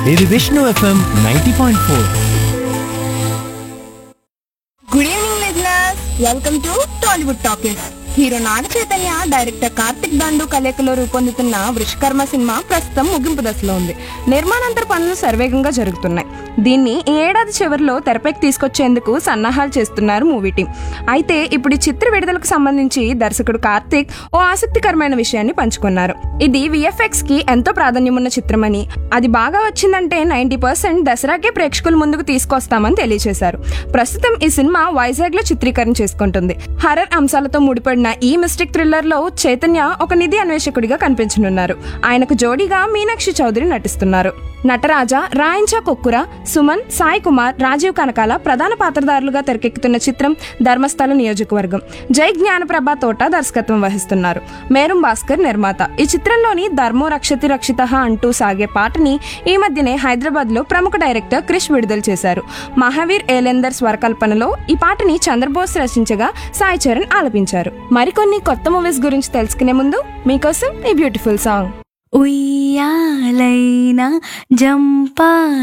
ఇది Vishnu FM ninety point four good evening listeners welcome to Tollywood talkies hero Naga Chaitanya director Karthik Dandu కలయికలో రూపొందుతున్న వృషకర్మ cinema ప్రస్తుతం ముగింపు దశలో ఉంది నిర్మాణాంతర పనులు సర్వేగంగా జరుగుతున్నాయి దీన్ని ఈ ఏడాది చివరిలో తెరపైకి తీసుకొచ్చేందుకు సన్నాహాలు చేస్తున్నారు మూవీ టీం అయితే ఇప్పుడు ఈ చిత్ర విడుదలకు సంబంధించి దర్శకుడు కార్తిక్ ఓ ఆసక్తికరమైన విషయాన్ని పంచుకున్నారు ఇది విఎఫ్ఎక్స్ కి ఎంతో ప్రాధాన్యం ఉన్న చిత్రమని అది బాగా వచ్చిందంటే నైన్టీ పర్సెంట్ దసరాకే ప్రేక్షకుల ముందుకు తీసుకొస్తామని తెలియజేశారు ప్రస్తుతం ఈ సినిమా వైజాగ్ లో చిత్రీకరణ చేసుకుంటుంది హర్రర్ అంశాలతో ముడిపడిన ఈ మిస్టిక్ థ్రిల్లర్ లో చైతన్య ఒక నిధి అన్వేషకుడిగా కనిపించనున్నారు ఆయనకు జోడీగా మీనాక్షి చౌదరి నటిస్తున్నారు నటరాజ రాయంచా కొక్కుర సుమన్ సాయి కుమార్ రాజీవ్ కనకాల ప్రధాన పాత్రధారులుగా తెరకెక్కుతున్న చిత్రం ధర్మస్థల నియోజకవర్గం జై జ్ఞానప్రభ తోట దర్శకత్వం వహిస్తున్నారు మేరం భాస్కర్ నిర్మాత ఈ చిత్రంలోని ధర్మో రక్షతి రక్షిత అంటూ సాగే పాటని ఈ మధ్యనే హైదరాబాద్ లో ప్రముఖ డైరెక్టర్ క్రిష్ విడుదల చేశారు మహావీర్ ఏలెందర్ స్వరకల్పనలో ఈ పాటని చంద్రబోస్ రచించగా సాయి చరణ్ ఆలపించారు మరికొన్ని కొత్త మూవీస్ గురించి తెలుసుకునే ముందు మీకోసం ఈ బ్యూటిఫుల్ సాంగ్ ఉయ్యాలైనా జంపా